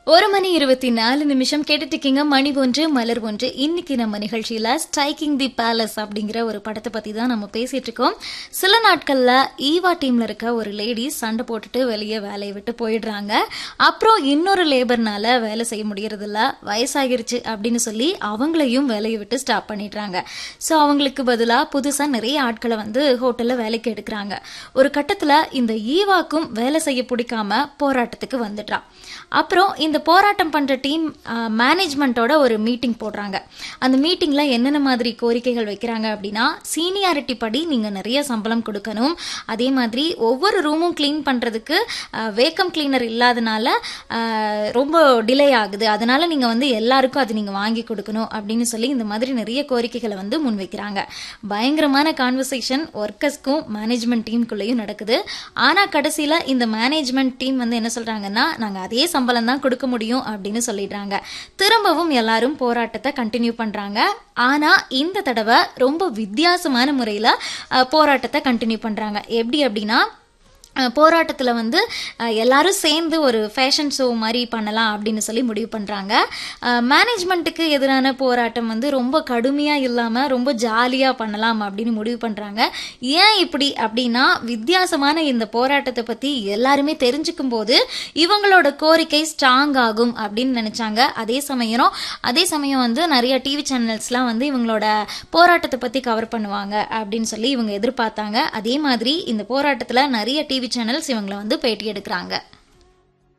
ஒரு மணி இருபத்தி நாலு நிமிஷம் கேட்டுட்டு இருக்கீங்க மணி ஒன்று மலர் ஒன்று இன்னைக்கு நம்ம நிகழ்ச்சியில ஸ்ட்ரைக்கிங் தி பேலஸ் அப்படிங்கிற ஒரு படத்தை பத்தி தான் நம்ம பேசிட்டு இருக்கோம் சில நாட்கள்ல ஈவா டீம்ல இருக்க ஒரு லேடி சண்டை போட்டுட்டு வெளியே வேலையை விட்டு போயிடுறாங்க அப்புறம் இன்னொரு லேபர்னால வேலை செய்ய முடியறது இல்ல வயசாகிருச்சு அப்படின்னு சொல்லி அவங்களையும் வேலையை விட்டு ஸ்டாப் பண்ணிடுறாங்க ஸோ அவங்களுக்கு பதிலா புதுசா நிறைய ஆட்களை வந்து ஹோட்டல்ல வேலைக்கு எடுக்கிறாங்க ஒரு கட்டத்துல இந்த ஈவாக்கும் வேலை செய்ய பிடிக்காம போராட்டத்துக்கு வந்துடுறான் அப்புறம் இந்த போராட்டம் பண்ற டீம் மேனேஜ்மெண்ட்டோட ஒரு மீட்டிங் போடுறாங்க அந்த மீட்டிங்ல என்னென்ன மாதிரி கோரிக்கைகள் வைக்கிறாங்க அப்படின்னா சீனியாரிட்டி படி நீங்க நிறைய சம்பளம் கொடுக்கணும் அதே மாதிரி ஒவ்வொரு ரூமும் க்ளீன் பண்றதுக்கு வேக்கம் கிளீனர் இல்லாதனால ஆஹ், ரொம்ப டிலே ஆகுது அதனால நீங்க வந்து எல்லாருக்கும் அது நீங்க வாங்கி கொடுக்கணும் அப்படின்னு சொல்லி இந்த மாதிரி நிறைய கோரிக்கைகளை வந்து முன்வைக்கிறாங்க பயங்கரமான கான்வர்சேஷன் ஒர்க்கர்ஸ்க்கும் மேனேஜ்மெண்ட் டீமுக்குள்ளேயும் நடக்குது ஆனா கடைசியில இந்த மேனேஜ்மெண்ட் டீம் வந்து என்ன சொல்றாங்கன்னா நாங்க அதே சம்பளம் தான் கொடுக்க முடியும் அப்படின்னு சொல்லிடுறாங்க திரும்பவும் எல்லாரும் போராட்டத்தை கண்டினியூ பண்றாங்க ஆனா இந்த தடவை ரொம்ப வித்தியாசமான முறையில அஹ், போராட்டத்தை கண்டினியூ பண்றாங்க எப்படி அப்படின்னா அஹ் போராட்டத்தில் வந்து அஹ் எல்லாரும் சேர்ந்து ஒரு ஃபேஷன் ஷோ மாதிரி பண்ணலாம் அப்படின்னு சொல்லி முடிவு பண்ணுறாங்க மேனேஜ்மெண்ட்டுக்கு எதிரான போராட்டம் வந்து ரொம்ப கடுமையாக இல்லாமல் ரொம்ப ஜாலியாக பண்ணலாம் அப்படின்னு முடிவு பண்ணுறாங்க ஏன் இப்படி அப்படின்னா வித்தியாசமான இந்த போராட்டத்தை பற்றி எல்லாருமே தெரிஞ்சுக்கும் போது இவங்களோட கோரிக்கை ஸ்ட்ராங் ஆகும் அப்படின்னு நினச்சாங்க அதே சமயம் அதே சமயம் வந்து நிறைய டிவி சேனல்ஸ்லாம் வந்து இவங்களோட போராட்டத்தை பற்றி கவர் பண்ணுவாங்க அப்படின்னு சொல்லி இவங்க எதிர்பார்த்தாங்க அதே மாதிரி இந்த போராட்டத்தில் நிறைய டிவி சேனல்ஸ் இவங்களை வந்து பேட்டி எடுக்கிறாங்க